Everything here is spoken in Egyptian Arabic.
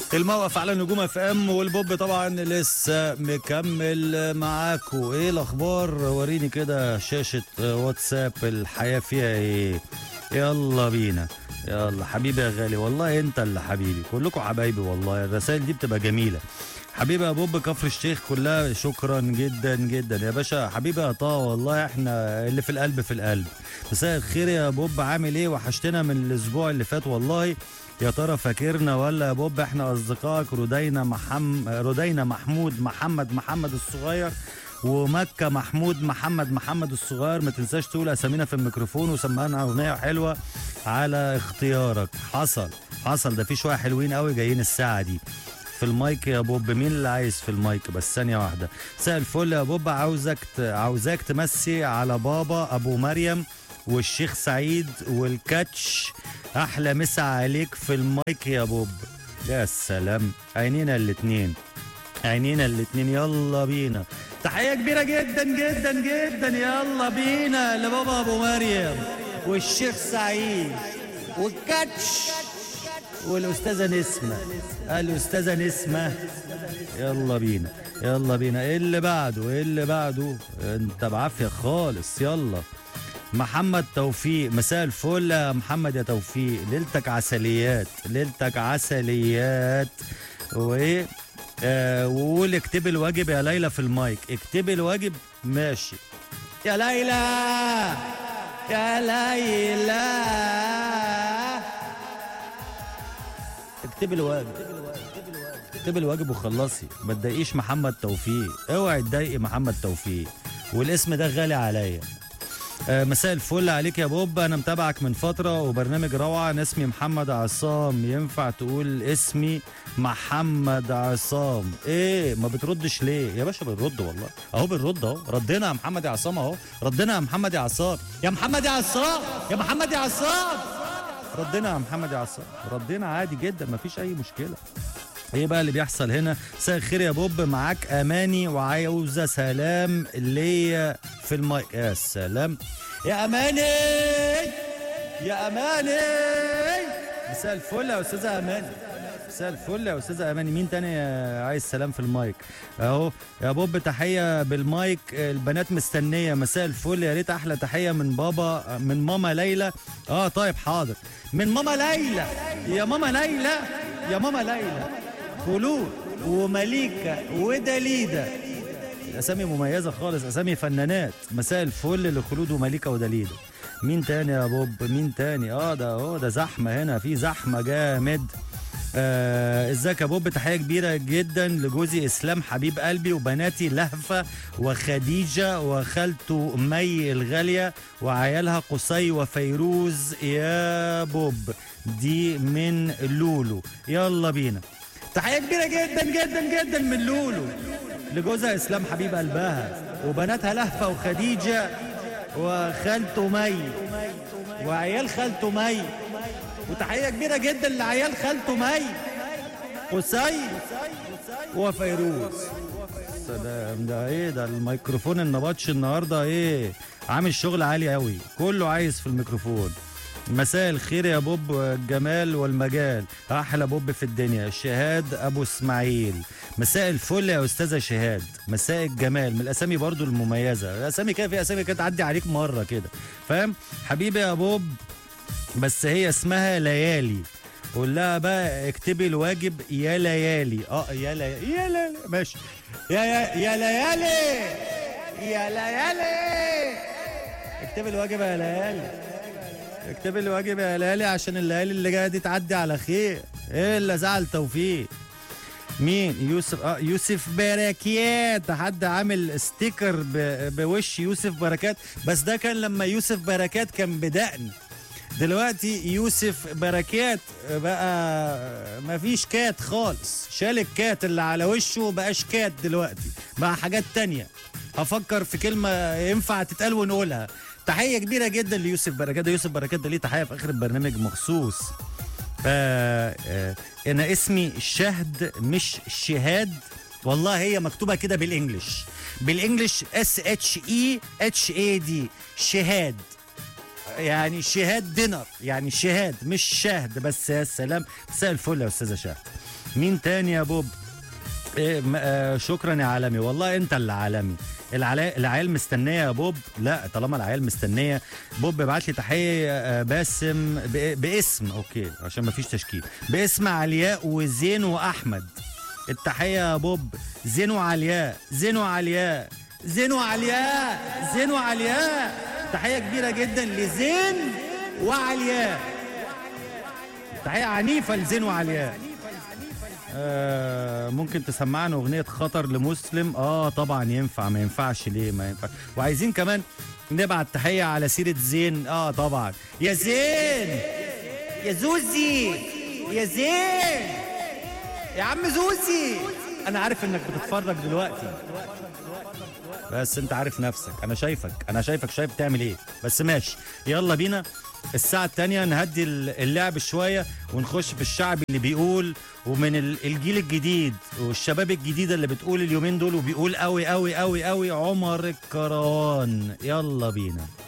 الموقف على نجوم اف ام والبوب طبعا لسه مكمل معاكم ايه الاخبار وريني كده شاشه واتساب الحياه فيها ايه يلا بينا يلا حبيبي يا غالي والله انت اللي حبيبي كلكم حبايبي والله الرسائل دي بتبقى جميله حبيبي يا بوب كفر الشيخ كلها شكرا جدا جدا يا باشا حبيبي يا طه والله احنا اللي في القلب في القلب مساء الخير يا بوب عامل ايه وحشتنا من الاسبوع اللي فات والله يا ترى فاكرنا ولا يا بوب احنا اصدقائك ردينا محم ردينا محمود محمد محمد الصغير ومكة محمود محمد محمد الصغير ما تنساش تقول اسامينا في الميكروفون وسمعنا اغنيه حلوه على اختيارك حصل حصل ده في شويه حلوين قوي جايين الساعه دي في المايك يا بوب مين اللي عايز في المايك بس ثانيه واحده مساء الفل يا بوب عاوزك ت- عاوزاك تمسي على بابا ابو مريم والشيخ سعيد والكاتش احلى مسا عليك في المايك يا بوب يا سلام عينينا الاتنين عينينا الاتنين يلا بينا تحية كبيرة جدا جدا جدا يلا بينا لبابا ابو مريم والشيخ سعيد والكاتش والاستاذة نسمة الاستاذة نسمة يلا بينا يلا بينا ايه اللي بعده ايه اللي بعده انت بعافية خالص يلا محمد توفيق مساء الفل يا محمد يا توفيق ليلتك عسليات ليلتك عسليات وايه آه وقول اكتب الواجب يا ليلى في المايك اكتب الواجب ماشي يا ليلى يا ليلى اكتب الواجب اكتب الواجب وخلصي ما تضايقيش محمد توفيق اوعي تضايقي محمد توفيق والاسم ده غالي عليا آه، مساء الفل عليك يا بوب انا متابعك من فتره وبرنامج روعه انا اسمي محمد عصام ينفع تقول اسمي محمد عصام ايه ما بتردش ليه يا باشا بنرد والله اهو بنرد اهو ردنا يا محمد يا عصام اهو ردنا يا محمد يا عصام يا محمد يا عصام يا محمد يا عصام ردنا يا محمد يا عصام ردنا عادي جدا ما فيش اي مشكله ايه بقى اللي بيحصل هنا مساء الخير يا بوب معاك اماني وعاوزه سلام ليا في المايك يا سلام يا اماني يا اماني مساء الفل يا استاذه اماني مساء الفل يا استاذه اماني مين تاني عايز سلام في المايك اهو يا بوب تحيه بالمايك البنات مستنيه مساء الفل يا ريت احلى تحيه من بابا من ماما ليلى اه طيب حاضر من ماما ليلى يا ماما ليلى يا ماما ليلى خلود ومليكة ودليدة أسامي مميزة خالص أسامي فنانات مساء الفل لخلود ومليكة ودليدة مين تاني يا بوب مين تاني اه ده اه ده زحمة هنا في زحمة جامد آه، ازيك يا بوب تحيه كبيره جدا لجوزي اسلام حبيب قلبي وبناتي لهفه وخديجه وخالته مي الغاليه وعيالها قصي وفيروز يا بوب دي من لولو يلا بينا تحيه كبيره جدا جدا جدا من لولو لجوزها اسلام حبيب قلبها وبناتها لهفه وخديجه وخالته مي وعيال خالته مي وتحيه كبيره جدا لعيال خالته مي قصي وفيروز سلام ده ايه ده الميكروفون النبطش النهارده ايه عامل شغل عالي قوي كله عايز في الميكروفون مساء الخير يا بوب الجمال والمجال احلى بوب في الدنيا شهاد ابو اسماعيل مساء الفل يا استاذه شهاد مساء الجمال من الاسامي برضو المميزه الاسامي كده في اسامي كده تعدي عليك مره كده فاهم حبيبي يا بوب بس هي اسمها ليالي قول لها بقى اكتبي الواجب يا ليالي اه يا ليالي يا ليالي ماشي يا يا يا ليالي يا ليالي اكتبي الواجب يا ليالي اكتبي الواجب يا ليالي عشان الليالي اللي جايه دي تعدي على خير ايه اللي زعل توفيق مين يوسف اه يوسف بركات حد عامل ستيكر ب- بوش يوسف بركات بس ده كان لما يوسف بركات كان بدقن دلوقتي يوسف بركات بقى مفيش كات خالص شال الكات اللي على وشه بقاش كات دلوقتي بقى حاجات تانية هفكر في كلمة ينفع تتقال ونقولها تحية كبيرة جدا ليوسف بركات ده يوسف بركات ده ليه تحية في آخر البرنامج مخصوص آه آه انا اسمي شهد مش شهاد والله هي مكتوبه كده بالانجلش بالانجلش اس اتش اي اتش اي دي شهاد يعني شهاد دينر يعني شهاد مش شهد بس يا سلام مساء الفل يا استاذه شهد مين تاني يا بوب إيه م- آه شكرا يا عالمي والله انت اللي عالمي العلا- العيال مستنيه يا بوب لا طالما العيال مستنيه بوب ابعت لي تحيه آه، باسم ب- باسم اوكي عشان ما فيش تشكيل باسم علياء وزين واحمد التحيه يا بوب زين وعلياء زين وعلياء زين وعلياء زين وعلياء تحيه كبيره جدا لزين وعلياء تحيه عنيفه لزين وعلياء آه ممكن تسمعنا اغنيه خطر لمسلم اه طبعا ينفع ما ينفعش ليه ما ينفع وعايزين كمان نبعت تحيه على سيره زين اه طبعا يا زين يا زوزي يا زين يا عم زوزي انا عارف انك بتتفرج دلوقتي بس انت عارف نفسك انا شايفك انا شايفك شايف بتعمل ايه بس ماشي يلا بينا الساعة التانية نهدي اللعب شوية ونخش في الشعب اللي بيقول ومن ال- الجيل الجديد والشباب الجديدة اللي بتقول اليومين دول وبيقول قوي قوي قوي قوي عمر الكروان يلا بينا